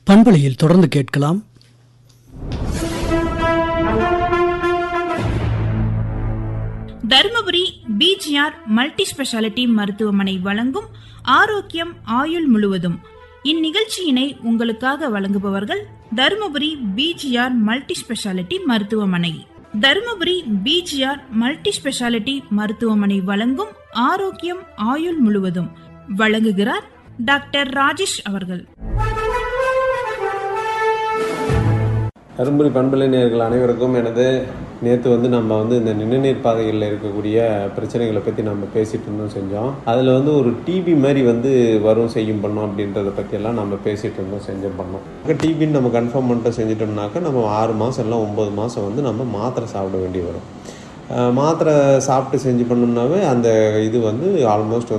பண்பலையில் தொடர்ந்து கேட்கலாம் தருமபுரி பிஜிஆர் மல்டி ஸ்பெஷாலிட்டி மருத்துவமனை வழங்கும் ஆரோக்கியம் ஆயுள் முழுவதும் இந்நிகழ்ச்சியினை உங்களுக்காக வழங்குபவர்கள் தருமபுரி பிஜிஆர் மல்டி ஸ்பெஷாலிட்டி மருத்துவமனை தருமபுரி பிஜிஆர் மல்டி ஸ்பெஷாலிட்டி மருத்துவமனை வழங்கும் ஆரோக்கியம் ஆயுள் முழுவதும் வழங்குகிறார் டாக்டர் ராஜேஷ் அவர்கள் தருமபுரி பண்பலை நேயர்கள் அனைவருக்கும் எனது நேற்று வந்து நம்ம வந்து இந்த நிணநீர் பாதைகளில் இருக்கக்கூடிய பிரச்சனைகளை பற்றி நம்ம பேசிட்டு இருந்தோம் செஞ்சோம் அதில் வந்து ஒரு டிபி மாதிரி வந்து வரும் செய்யும் பண்ணோம் அப்படின்றத பற்றியெல்லாம் நம்ம பேசிட்டு இருந்தோம் செஞ்சோம் பண்ணோம் டிபின்னு நம்ம கன்ஃபார்ம் பண்ணிட்டு செஞ்சிட்டோம்னாக்கா நம்ம ஆறு மாதம் இல்லை ஒம்பது மாதம் வந்து நம்ம மாத்திரை சாப்பிட வேண்டி வரும் அஹ் மாத்திரை சாப்பிட்டு செஞ்சு பண்ணோம்னாவே அந்த இது வந்து ஆல்மோஸ்ட்